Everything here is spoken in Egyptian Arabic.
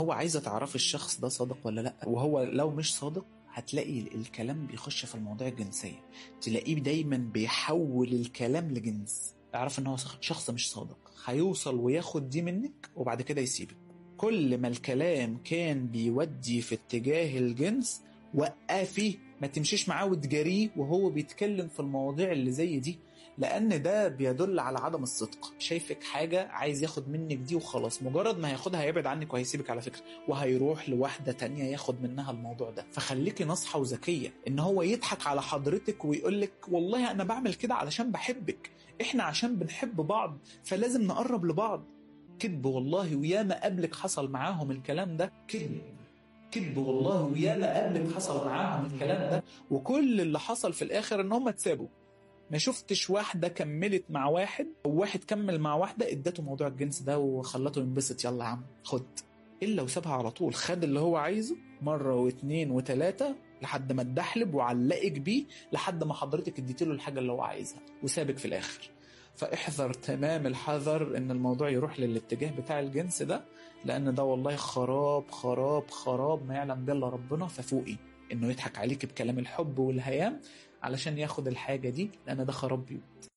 هو عايزه تعرفي الشخص ده صادق ولا لا وهو لو مش صادق هتلاقي الكلام بيخش في المواضيع الجنسيه تلاقيه دايما بيحول الكلام لجنس اعرف ان هو شخص مش صادق هيوصل وياخد دي منك وبعد كده يسيبك كل ما الكلام كان بيودي في اتجاه الجنس وقفي ما تمشيش معاه وتجاريه وهو بيتكلم في المواضيع اللي زي دي لان ده بيدل على عدم الصدق شايفك حاجه عايز ياخد منك دي وخلاص مجرد ما هياخدها هيبعد عنك وهيسيبك على فكره وهيروح لواحده تانية ياخد منها الموضوع ده فخليكي ناصحه وذكيه ان هو يضحك على حضرتك ويقول لك والله انا بعمل كده علشان بحبك احنا عشان بنحب بعض فلازم نقرب لبعض كذب والله وياما قبلك حصل معاهم الكلام ده كذب كذب والله وياما قبلك حصل معاهم الكلام ده وكل اللي حصل في الاخر ان هم اتسابوا ما شفتش واحدة كملت مع واحد أو واحد كمل مع واحدة ادته موضوع الجنس ده وخلته ينبسط يلا يا عم خد إلا وسابها على طول خد اللي هو عايزه مرة واتنين وتلاتة لحد ما اتدحلب وعلقك بيه لحد ما حضرتك اديت له الحاجة اللي هو عايزها وسابك في الآخر فاحذر تمام الحذر ان الموضوع يروح للاتجاه بتاع الجنس ده لان ده والله خراب خراب خراب ما يعلم به الا ربنا ففوقي انه يضحك عليك بكلام الحب والهيام علشان ياخد الحاجه دي لان ده خراب بيوت